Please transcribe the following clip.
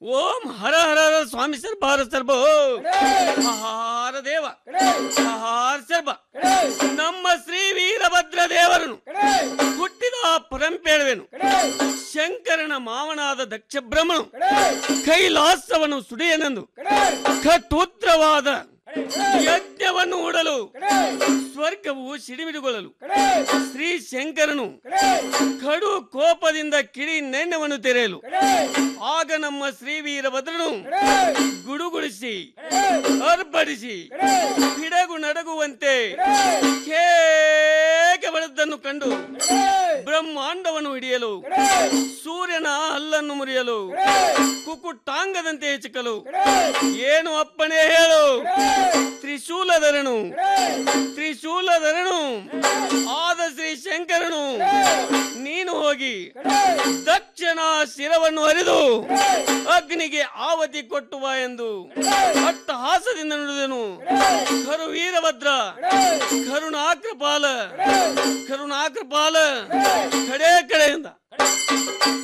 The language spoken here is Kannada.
ಓಂ ಹರ ಹರ ಹರ ಸ್ವಾಮಿ ಸರ್ಬ ಹರ ಸರ್ಬ ಹಾರ ದೇವ ಹಾರ ಸರ್ಬ ನಮ್ಮ ಶ್ರೀ ವೀರಭದ್ರ ದೇವರನು ಹುಟ್ಟಿದ ಪರಂಪೇಳುವೆನು ಶಂಕರನ ಮಾವನಾದ ದಕ್ಷ ಬ್ರಹ್ಮನು ಕೈಲಾಸವನ್ನು ಸುಡಿಯನೆಂದು ಖತೂತ್ರವಾದ ಯಜ್ಞವನ್ನು ಹೂಡಲು ಸ್ವರ್ಗವು ಸಿಡಿಮಿಡಿಗೊಳ್ಳಲು ಶ್ರೀ ಶಂಕರನು ಕಡು ಕೋಪದಿಂದ ಕಿಡಿ ನೆಣ್ಣವನ್ನು ತೆರೆಯಲು ಆಗ ನಮ್ಮ ಶ್ರೀ ವೀರಭದ್ರನು ಗುಡುಗುಡಿಸಿ ಅರ್ಪಡಿಸಿ ಹಿಡಗು ನಡಗುವಂತೆ ಕೇಕೆ ಬಡದನ್ನು ಕಂಡು ಬ್ರಹ್ಮಾಂಡವನ್ನು ಹಿಡಿಯಲು ಸೂರ್ಯನ ಹಲ್ಲನ್ನು ಮುರಿಯಲು ಕುಕುಟಾಂಗದಂತೆ ಚಿಕ್ಕಲು ಏನು ಅಪ್ಪಣೆ ಹೇಳು ತ್ರಿಶೂಲಧರನು ತ್ರಿಶೂಲಧರನು ಆದ ಶ್ರೀ ಶಂಕರನು ನೀನು ಹೋಗಿ ದಕ್ಷಿಣ ಶಿರವನ್ನು ಹರಿದು ಅಗ್ನಿಗೆ ಆವತಿ ಕೊಟ್ಟು ಬಾ ಎಂದು ಅಟ್ಟಹಾಸದಿಂದ ನುಡಿದನು ಕರು ವೀರಭದ್ರ ಕರುಣಾಕೃಪಾಲ ಕರುಣಾಕೃಪಾಲ ಕಡೆ ಕಡೆಯಿಂದ